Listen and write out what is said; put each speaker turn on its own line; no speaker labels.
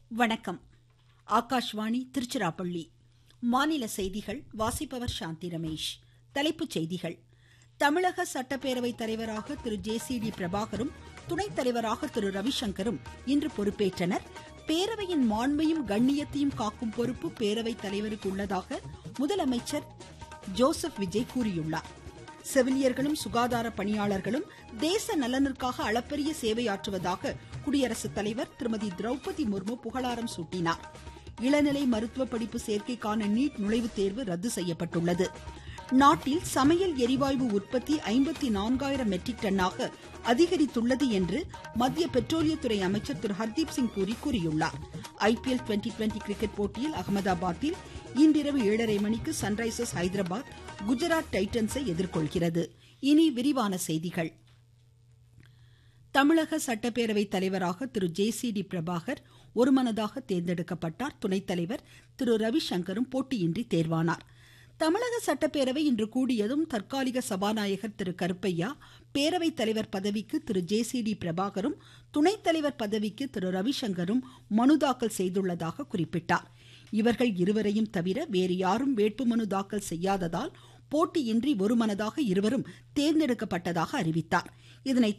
வணக்கம் ஆகாஷ்வாணி திருச்சிராப்பள்ளி மாநில செய்திகள் வாசிப்பவர் சாந்தி ரமேஷ் தலைப்புச் செய்திகள் தமிழக சட்டப்பேரவை தலைவராக திரு ஜே சி டி பிரபாகரும் துணைத் தலைவராக திரு ரவிசங்கரும் இன்று பொறுப்பேற்றனர் பேரவையின் மாண்பையும் கண்ணியத்தையும் காக்கும் பொறுப்பு பேரவைத் தலைவருக்கு உள்ளதாக முதலமைச்சர் ஜோசப் விஜய் கூறியுள்ளார் செவிலியர்களும் சுகாதார பணியாளர்களும் தேச நலனிற்காக அளப்பரிய சேவையாற்றுவதாக குடியரசுத் தலைவர் திருமதி திரௌபதி முர்மு புகழாரம் சூட்டினார் இளநிலை மருத்துவ படிப்பு சேர்க்கைக்கான நீட் நுழைவுத் தேர்வு ரத்து செய்யப்பட்டுள்ளது நாட்டில் சமையல் எரிவாயு உற்பத்தி ஐம்பத்தி நான்காயிரம் மெட்ரிக் டன்னாக அதிகரித்துள்ளது என்று மத்திய பெட்ரோலியத்துறை அமைச்சர் திரு ஹர்தீப் சிங் பூரி கூறியுள்ளார் ஐபிஎல் டுவெண்டி டுவெண்டி கிரிக்கெட் போட்டியில் அகமதாபாத்தில் இன்றிரவு ஏழரை மணிக்கு சன்ரைசர்ஸ் ஹைதராபாத் குஜராத் டைட்டன்ஸை எதிர்கொள்கிறது இனி விரிவான செய்திகள் தமிழக சட்டப்பேரவை தலைவராக திரு ஜே சி டி பிரபாகர் ஒருமனதாக தேர்ந்தெடுக்கப்பட்டார் துணைத் தலைவர் திரு ரவிசங்கரும் போட்டியின்றி தேர்வானார் தமிழக சட்டப்பேரவை இன்று கூடியதும் தற்காலிக சபாநாயகர் திரு கருப்பையா பேரவைத் தலைவர் பதவிக்கு திரு ஜே சி டி பிரபாகரும் துணைத் தலைவர் பதவிக்கு திரு ரவிசங்கரும் மனு தாக்கல் செய்துள்ளதாக குறிப்பிட்டார் இவர்கள் இருவரையும் தவிர வேறு யாரும் வேட்புமனு தாக்கல் செய்யாததால் போட்டியின்றி ஒருமனதாக இருவரும் தேர்ந்தெடுக்கப்பட்டதாக அறிவித்தார் இதனை